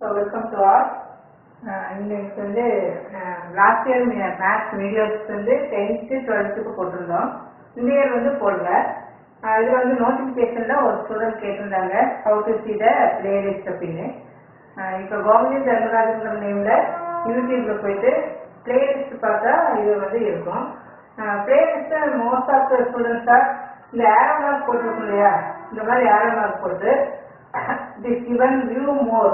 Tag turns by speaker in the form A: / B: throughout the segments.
A: So welcome to all இன்னைக்கு வந்து last year maths videos வந்து டென்த்து டுவெல்த்துக்கு போட்டிருந்தோம் இந்த இயர் வந்து போடல அஹ் இது வந்து நோட்டிஃபிகேஷனில் ஒரு ஸ்டூடெண்ட் கேட்டிருந்தாங்க how to see the playlist அப்படின்னு அஹ் இப்போ கோமதி தர்மராஜன் நேமில் யூடியூப்ல போயிட்டு பிளேலிஸ்ட் பார்த்தா இது வந்து இருக்கும் பிளேலிஸ்ட்டை மோஸ்ட் ஆஃப் த ஸ்டூடெண்ட்ஸாக இந்த ஏரோ மார்க் போட்டிருக்கும் இல்லையா இந்த மாதிரி ஏரோ மார்க் போட்டு திஸ் இவன் வியூ மோர்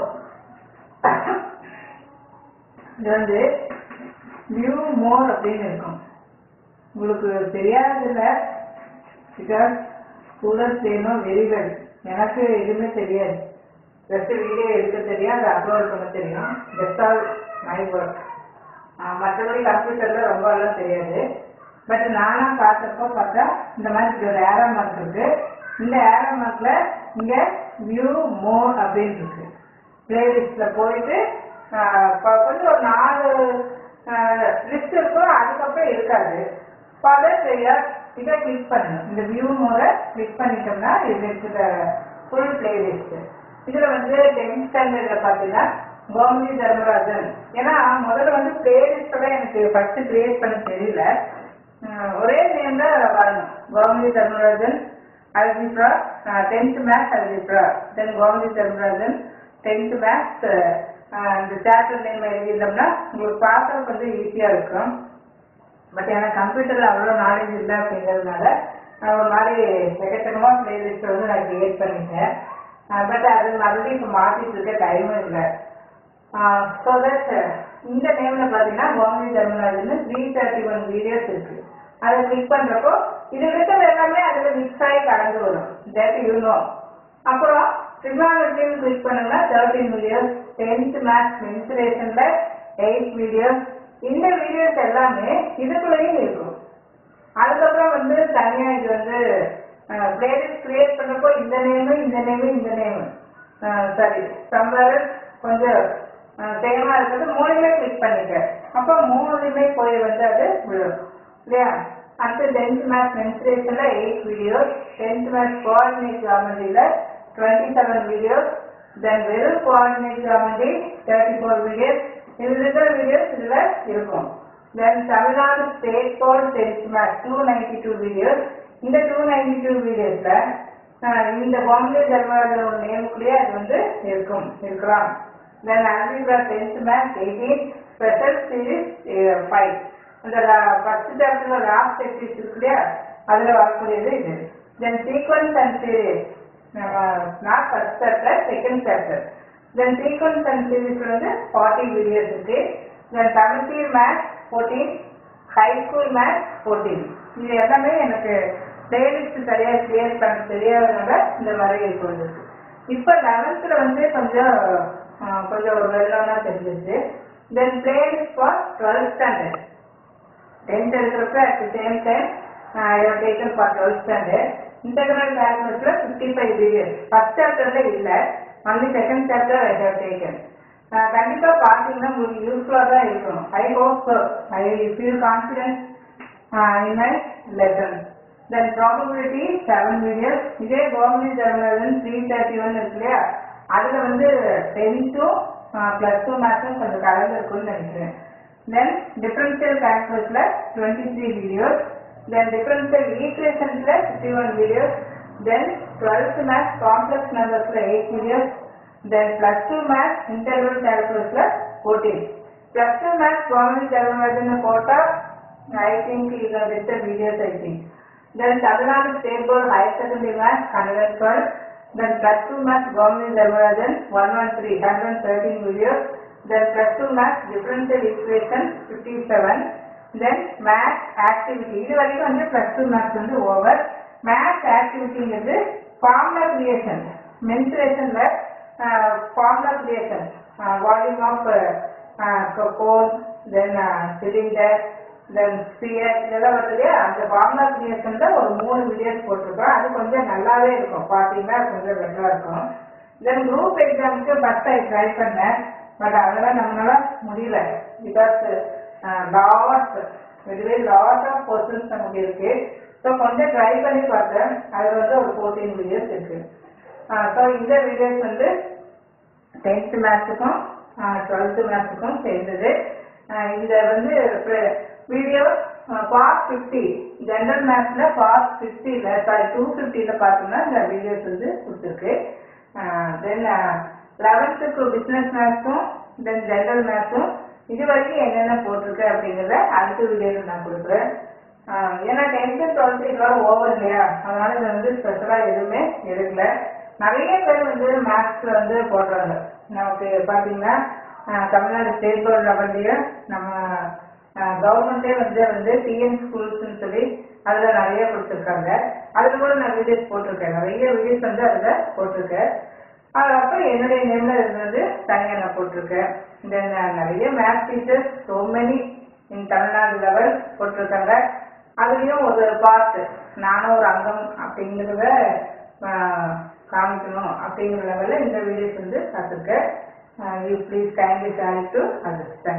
A: இது வந்து வியூ மோர் அப்படின்னு இருக்கும் உங்களுக்கு தெரியாததில்ல பிகாஸ் ஸ்டூடெண்ட்ஸ் வேணும் வெரி வெல் எனக்கு எதுவுமே தெரியாது ஜஸ்ட் வீடியோ எடுக்க தெரியும் அதை அப்லோட் பண்ண தெரியும் ஜஸ்ட் ஆல் மை ஒர்க் மற்றபடி கம்ப்யூட்டரில் ரொம்ப எல்லாம் தெரியாது பட் நானா பார்த்தப்போ பார்த்தா இந்த மாதிரி இப்படி ஒரு ஏரோ மார்க் இருக்கு இந்த ஏரோ மார்க்ல இங்க வியூ மோர் அப்படின்னு இருக்கு பிளேலிஸ்ட்ல போயிட்டு ஆஹ் கொ- கொஞ்சம் ஒரு நாலு லிஸ்ட் இருக்கும் அதுக்கப்புறம் இருக்காது ஃபாதர் செய்யார் இதை கிளிக் பண்ணணும் இந்த வியூ மோரை கிளிக் பண்ணிட்டோம்னா இது இருக்கிற ஃபுல் பிளேலிஸ்ட் இதுல வந்து டென்த் ஸ்டாண்டர்ட்ல பாத்தீங்கன்னா கோமதி தர்மராஜன் ஏன்னா முதல்ல வந்து பிளேலிஸ்டோட எனக்கு ஃபர்ஸ்ட் கிரியேட் பண்ண தெரியல அஹ் ஒரே நேம்ல வரணும் Gomathi Dharmarajan algebra tenth maths algebra then Gomathi Dharmarajan tenth maths இந்த சாப்டர் நேம் எழுதியிருந்தோம்னா உங்களுக்கு பார்க்க கொஞ்சம் ஈஸியா இருக்கும் பட் எனக்கு கம்ப்யூட்டர்ல அவ்வளோ நாலேஜ் இல்லை அப்படிங்கிறதுனால நான் ஒரு மாதிரி எக்கச்சக்கமா பிளேலிஸ்ட் வந்து நான் கிரியேட் பண்ணிட்டேன் பட் அது மறுபடியும் இப்போ மாற்றிட்டு இருக்க டைமும் இல்லை ஸோ தட் இந்த நேம்ல பார்த்தீங்கன்னா Gomathi Dharmarajan three thirty one videos இருக்கு அதை கிளிக் பண்றப்போ இது இருக்கிறது எல்லாமே அதில் மிக்ஸ் ஆகி கலந்து வரும் தட் யூ நோ அப்புறம் ட்ரிகானட்ரின்னு கிளிக் பண்ணுங்கன்னா தேர்ட்டின் வீடியோஸ் டென்த் மேத்ஸ் இன்சுரேஷன்ல எயிட் வீடியோஸ் இந்த வீடியோஸ் எல்லாமே இதுக்குள்ளேயும் இருக்கும் அதுக்கப்புறம் வந்து தனியா இது வந்து பிளேலிஸ்ட் கிரியேட் பண்ணப்போ இந்த நேமு இந்த நேமு இந்த நேமு சரி சம்பர் கொஞ்சம் சேமா இருக்கிறது மூணுமே கிளிக் பண்ணிட்டேன் அப்போ மூணுலையுமே போய் வந்து அது விழும் இல்லையா அடுத்து டென்த் மேத்ஸ் மென்சுரேஷன்ல eight videos tenth maths coordinate ஜாமெட்ரியில டுவெண்ட்டி செவன் வீடியோஸ் தென் வெறும் coordinate geometry thirty four videos இது இருக்கிற வீடியோஸ் இதுல இருக்கும் then Tamil Nadu state board tenth maths two ninety two videos இந்த டூ நைன்டி டூ வீடியோஸ்ல இந்த பாம்பே தர்மராஜோட நேமுக்குள்ளேயே அது வந்து இருக்கும் இருக்கலாம் then algebra tenth maths eighteen special series five அந்த ஃபர்ஸ்ட் சாப்டர்ல லாஸ்ட் எக்ஸைஸ் இருக்கு இல்லையா அதுல வரக்கூடியது இது தென் sequence and series not first chapter second chapter then sequence and சீரீஸ்ல வந்து ஃபார்ட்டி வீடியோஸ் இருக்கு then Tamil maths fourteen high school maths fourteen இது எல்லாமே எனக்கு பிளேலிஸ்ட் சரியா கிரியேட் பண்ண தெரியாதனால இந்த மாதிரி இருக்கு வந்துருக்கு இப்போ லெவன்த்தில் வந்து கொஞ்சம் ஆஹ், கொஞ்சம் ஒரு வெள்ளம்னா தெரிஞ்சிச்சு then playlist for twelfth standard tenth எடுக்கிறப்ப at the same time I taken for twelfth standard integral கால்குலஸில் ஃபிஃப்டி ஃபைவ் வீடியோஸ் ஃபர்ஸ்ட் சாப்டரில் இல்லை only second chapter I have taken கண்டிப்பாக பார்த்தீங்கன்னா உங்களுக்கு யூஸ்ஃபுல்லாக தான் இருக்கும் I hope I feel confidence in my lesson. Then probability seven videos. இதே government general three thirty one இருக்கு இல்லையா அதுல வந்து டென்த்தும் பிளஸ் டூ மேத்ஸும் கொஞ்சம் கலந்து இருக்கும்னு நினைக்கிறேன் தென் டிஃபரன்ஷியல் கால்குலஸ்ல twenty three videos then differential ஈக்குவேஷன்ஸ்ல fifty one videos then twelfth maths complex நம்பர்ஸ்ல eight videos then plus two maths interval கால்குலஸ்ல fourteen plus two maths government general போட்டா I think you have with the videos, I think. Then Tamil Nadu State Board Higher Secondary Maths, 112. Then Plus 2 Maths, Government Dharmarajan, 113, 113 videos. Then Plus 2 Maths, Differential Equation, 57. Then Maths Activity, இது வரைக்கும் வந்து Plus 2 Maths வந்து over. Maths Activityங்கிறது formula creation, mensuration ல formula creation, uh, volume of uh, cone, then uh, cylinder, then sphere இதெல்லாம் வருது இல்லையா அந்த ஃபார்முலா கிரியேஷன்ல ஒரு மூணு வீடியோஸ் போட்டிருக்கோம் அது கொஞ்சம் நல்லாவே இருக்கும் பார்த்தீங்கன்னா கொஞ்சம் பெட்டரா இருக்கும் தென் குரூப் எக்ஸாமுக்கு ஃபர்ஸ்ட் ஐ ட்ரை பண்ணேன் பட் அதெல்லாம் நம்மளால முடியல பிகாஸ் லாட் இதுவே லாட் ஆஃப் கொஸ்டின்ஸ் நமக்கு இருக்கு ஸோ கொஞ்சம் ட்ரை பண்ணி பார்த்தேன் அது வந்து ஒரு ஃபோர்டீன் வீடியோஸ் இருக்கு ஸோ இந்த வீடியோஸ் வந்து டென்த்து மேத்ஸுக்கும் டுவெல்த்து மேத்ஸுக்கும் சேர்ந்தது ஆஹ் இந்த வந்து வீடியோ பார்ட் ஃபிஃப்டி ஜென்ரல் மேத்ஸில் பார்ட் ஃபிஃப்டியில் சாரி டூ ஃபிஃப்டியில் பார்த்தோம்னா இந்த வீடியோஸ் வந்து கொடுத்துருக்கு தென் லெவன்த்துக்கு பிஸ்னஸ் மேத்ஸும் தென் ஜென்ரல் மேத்ஸும் இது வரைக்கும் என்னென்ன போட்டிருக்கு அப்படிங்கிறத அடுத்த வீடியோவில் நான் கொடுக்குறேன் ஆஹ் ஏன்னா டென்த்து டுவெல்த்து இதெல்லாம் ஓவர் இல்லையா அதனால இதை வந்து ஸ்பெஷலாக எதுவுமே எடுக்கல நிறைய பேர் வந்து மேத்ஸில் வந்து போடுறாங்க நமக்கு பார்த்தீங்கன்னா ஆஹ் தமிழ்நாடு ஸ்டேட் போர்டு லெவல்லையும் நம்ம கவர்மெண்ட்டே வந்து வந்து டிஎன் ஸ்கூல்ஸ்னு சொல்லி அதில் நிறைய கொடுத்துருக்காங்க அதில் கூட நான் வீடியோஸ் போட்டிருக்கேன் நிறைய வீடியோஸ் வந்து அதில் போட்டிருக்கேன் அதுக்கப்புறம் என்னுடைய நேமில் இருந்தது தனியாக நான் போட்டிருக்கேன் இந்த நிறைய maths teachers so many in Tamil Nadu level போட்டிருக்காங்க அதுலேயும் ஒரு பார்ட் நானும் ஒரு அங்கம் அப்படிங்கிறத ஆஹ், காமிக்கணும் அப்படிங்கிற லெவலில் இந்த வீடியோஸ் வந்து பார்த்துருக்கேன் you please kindly share to அது